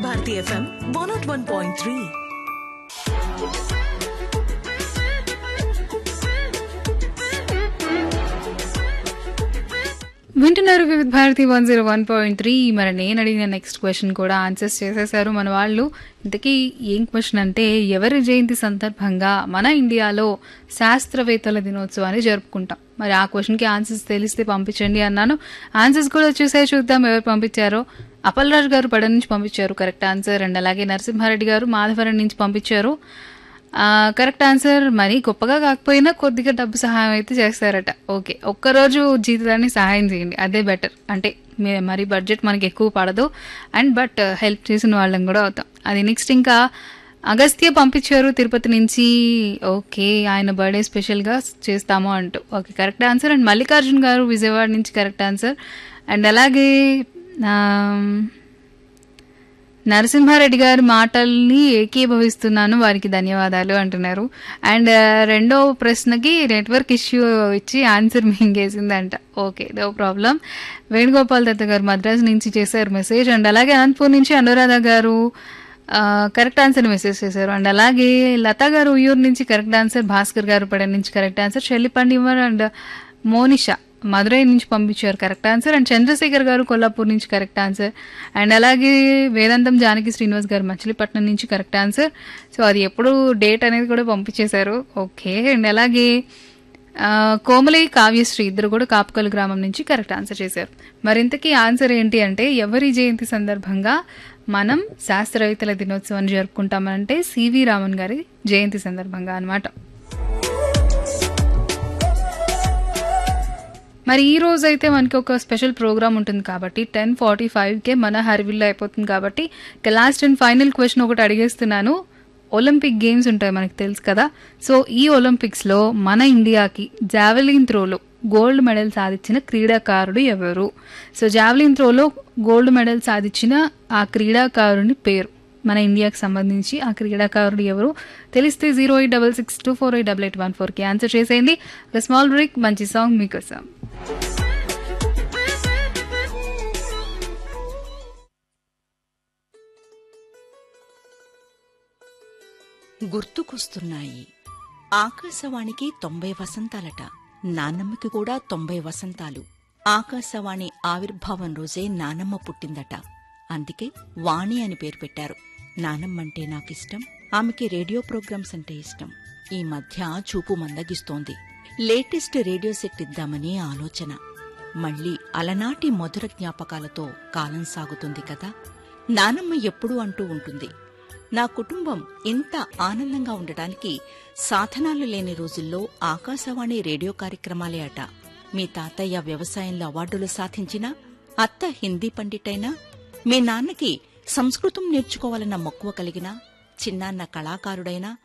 Bharati FM one nought one point three వింటున్నారు Vividh Bharati one zero one point three మరి నేను అడిగిన నెక్స్ట్ క్వశ్చన్ కూడా ఆన్సర్స్ చేసేసారు మన వాళ్ళు ఇంతకీ ఏం క్వశ్చన్ అంటే ఎవరి జయంతి సందర్భంగా మన ఇండియాలో శాస్త్రవేత్తల దినోత్సవాన్ని జరుపుకుంటాం మరి ఆ క్వశ్చన్కి ఆన్సర్స్ తెలిస్తే పంపించండి అన్నాను ఆన్సర్స్ కూడా చూసే చూద్దాం ఎవరు పంపించారో అప్పలరాజు గారు పడ నుంచి పంపించారు కరెక్ట్ ఆన్సర్ అండ్ అలాగే నరసింహారెడ్డి గారు మాధవరం నుంచి పంపించారు ఆ, కరెక్ట్ ఆన్సర్ మరి గొప్పగా కాకపోయినా కొద్దిగా డబ్బు సహాయం అయితే చేస్తారట ఓకే ఒక్కరోజు జీతాన్ని సహాయం చేయండి అదే బెటర్ అంటే మే- మరి బడ్జెట్ మనకి ఎక్కువ పడదు అండ్ బట్ హెల్ప్ చేసిన వాళ్ళం కూడా అవుతాం అది నెక్స్ట్ ఇంకా అగస్త్య పంపించారు తిరుపతి నుంచి ఓకే ఆయన బర్త్డే స్పెషల్గా చేస్తాము అంటూ okay correct answer and Mallikarjun గారు విజయవాడ నుంచి కరెక్ట్ ఆన్సర్ అండ్ అలాగే ఆమ్, నరసింహారెడ్డి గారి మాటల్ని ఏకీభవిస్తున్నాను వారికి ధన్యవాదాలు అంటున్నారు అండ్ ఆ, రెండో ప్రశ్నకి నెట్వర్క్ ఇష్యూ ఇచ్చి ఆన్సర్ మింగేసిందంట okay no problem Venugopal Datta గారు మద్రాసు నుంచి చేశారు మెసేజ్ అండ్ అలాగే అనంతపూర్ నుంచి అనురాధ గారు ఆ, కరెక్ట్ ఆన్సర్ మెసేజ్ చేశారు అండ్ అలాగే లతా గారు ఉయ్యూరు నుంచి కరెక్ట్ ఆన్సర్ భాస్కర్ గారు పడే నుంచి కరెక్ట్ ఆన్సర్ చెల్లిపండివర్ అండ్ మోనిషా మదురై నుంచి పంపించారు కరెక్ట్ ఆన్సర్ అండ్ చంద్రశేఖర్ గారు కొల్లాపూర్ నుంచి కరెక్ట్ ఆన్సర్ అండ్ అలాగే వేదాంతం జానకి శ్రీనివాస్ గారు మచిలీపట్నం నుంచి కరెక్ట్ ఆన్సర్ సో అది ఎప్పుడు డేట్ అనేది కూడా పంపించేశారు ఓకే అండ్ అలాగే ఆ, కోమలి కావ్యశ్రీ ఇద్దరు కూడా కాపుకల్ గ్రామం నుంచి కరెక్ట్ ఆన్సర్ చేశారు మరింతకీ ఆన్సర్ ఏంటి అంటే ఎవరి జయంతి సందర్భంగా మనం శాస్త్రవేత్తల దినోత్సవాన్ని జరుపుకుంటామంటే సివి రామన్ గారి జయంతి సందర్భంగా అన్నమాట మరి ఈ రోజు అయితే మనకి ఒక స్పెషల్ ప్రోగ్రామ్ ఉంటుంది కాబట్టి టెన్ ఫార్టీ ఫైవ్కే మన హరివిల్లో అయిపోతుంది కాబట్టి ఇక లాస్ట్ అండ్ ఫైనల్ క్వశ్చన్ ఒకటి అడిగేస్తున్నాను ఒలింపిక్ గేమ్స్ ఉంటాయి మనకి తెలుసు కదా సో ఈ ఒలింపిక్స్లో మన ఇండియాకి జావెలిన్ త్రోలో గోల్డ్ మెడల్ సాధించిన క్రీడాకారుడు ఎవరు సో జావెలిన్ త్రోలో గోల్డ్ మెడల్ సాధించిన ఆ క్రీడాకారుని పేరు మన ఇండియాకి సంబంధించి ఆ క్రీడాకారుడు ఎవరు తెలిస్తే zero eight double six two four eight double eight one ఫోర్కి ఆన్సర్ చేసేయండి ఒక స్మాల్ బ్రేక్ మంచి సాంగ్ మీకోసం గుర్తుకొస్తున్నాయి ఆకాశవాణికి తొంభై వసంతాలట నానమ్మకి కూడా తొంభై వసంతాలు ఆకాశవాణి ఆవిర్భావం రోజే నానమ్మ పుట్టిందట అందుకే వాణి అని పేరు పెట్టారు నానమ్మంటే నాకిష్టం ఆమెకి రేడియో ప్రోగ్రామ్స్ అంటే ఇష్టం ఈ మధ్య చూపు మందగిస్తోంది లేటెస్ట్ రేడియో సెట్ ఇద్దామని ఆలోచన మళ్ళీ అలనాటి మధుర జ్ఞాపకాలతో కాలం సాగుతుంది కదా నానమ్మ ఎప్పుడూ అంటూ ఉంటుంది నా కుటుంబం ఇంత ఆనందంగా ఉండటానికి సాధనాలు లేని రోజుల్లో ఆకాశవాణి రేడియో కార్యక్రమాలే అట మీ తాతయ్య వ్యవసాయంలో అవార్డులు సాధించినా అత్త హిందీ పండిటైనా మీ నాన్నకి సంస్కృతం నేర్చుకోవాలన్న మక్కువ కలిగినా చిన్నాన్న కళాకారుడైనా